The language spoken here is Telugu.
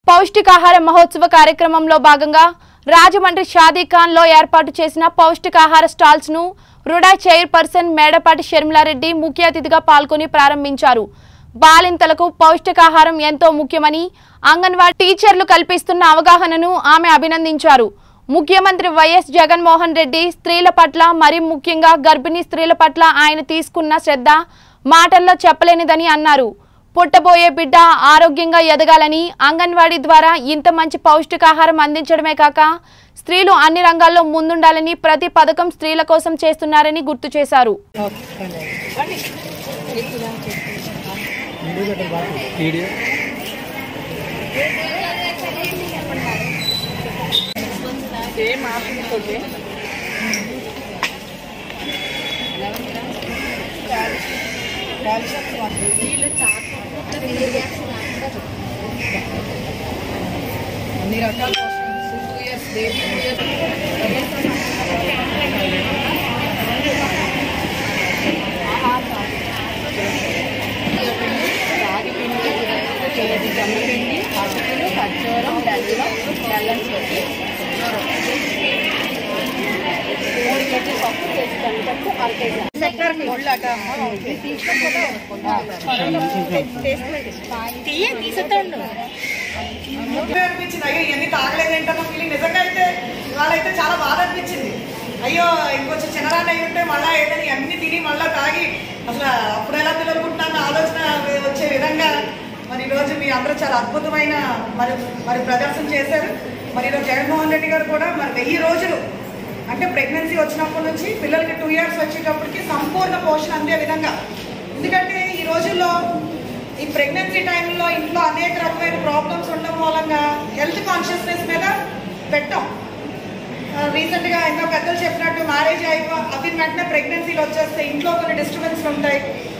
పౌష్టికాహార మహోత్సవ కార్యక్రమంలో భాగంగా రాజమండ్రి షాదీ ఖాన్ లో ఏర్పాటు చేసిన పౌష్టికాహార స్టాల్స్ ను రుడా చైర్పర్సన్ మేడపాటి షర్మిలారెడ్డి ముఖ్య అతిథిగా పాల్గొని ప్రారంభించారు బాలింతలకు పౌష్టికాహారం ఎంతో ముఖ్యమని అంగన్వాడీ టీచర్లు కల్పిస్తున్న అవగాహనను ఆమె అభినందించారు ముఖ్యమంత్రి వైఎస్ జగన్మోహన్ రెడ్డి స్త్రీల పట్ల మరి ముఖ్యంగా గర్భిణీ స్త్రీల పట్ల ఆయన తీసుకున్న శ్రద్ధ మాటల్లో చెప్పలేనిదని అన్నారు పుట్టబోయే బిడ్డ ఆరోగ్యంగా ఎదగాలని అంగన్వాడీ ద్వారా ఇంత మంచి పౌష్టికాహారం అందించడమే కాక స్త్రీలు అన్ని రంగాల్లో ముందుండాలని ప్రతి పథకం స్త్రీల కోసం చేస్తున్నారని గుర్తు చేశారు అన్ని రకాల two years baby two years రాగి పిండి కేజీ జమ్మిపిండి అటుకులు ఖర్జూరం బెల్లం బెల్లం చెట్టు మూడు కేజీ పప్పు కేజీ కందిపప్పు అర కేజీ ఉళ్ళాక తీయ తీసేస్తాడు నొప్పి అనిపించింది అయ్యో ఇవన్నీ తాగలేదేంటన్న ఫీలింగ్ నిజంగా అయితే వాళ్ళైతే చాలా బాధ అనిపించింది అయ్యో ఇంకొంచెం చిన్నరాన్ని అయి ఉంటే మళ్ళీ ఏదైనా అన్ని తిని మళ్ళీ తాగి అసలు అప్పుడు ఎలా పిల్లలుకుంటున్నాను ఆలోచన వచ్చే విధంగా మరి ఈరోజు మీ అందరూ చాలా అద్భుతమైన మరి మరి ప్రదర్శన చేశారు మరి ఈరోజు జగన్మోహన్ రెడ్డి గారు కూడా మరి వెయ్యి రోజులు అంటే ప్రెగ్నెన్సీ వచ్చినప్పటి నుంచి పిల్లలకి టూ ఇయర్స్ వచ్చేటప్పటికి సంపూర్ణ పోషణ అందే విధంగా ఎందుకంటే ఈ రోజుల్లో ఈ ప్రెగ్నెన్సీ టైంలో ఇంట్లో అనేక రకమైన ప్రాబ్లమ్స్ ఉండడం మూలంగా హెల్త్ కాన్షియస్నెస్ మీద పెట్టాం రీసెంట్ గా ఎన్నో పెద్దలు చెప్పినట్టు మ్యారేజ్ అయిపో అవి వెంటనే ప్రెగ్నెన్సీలు వచ్చేస్తే ఇంట్లో కొన్ని డిస్టర్బెన్స్ ఉంటాయి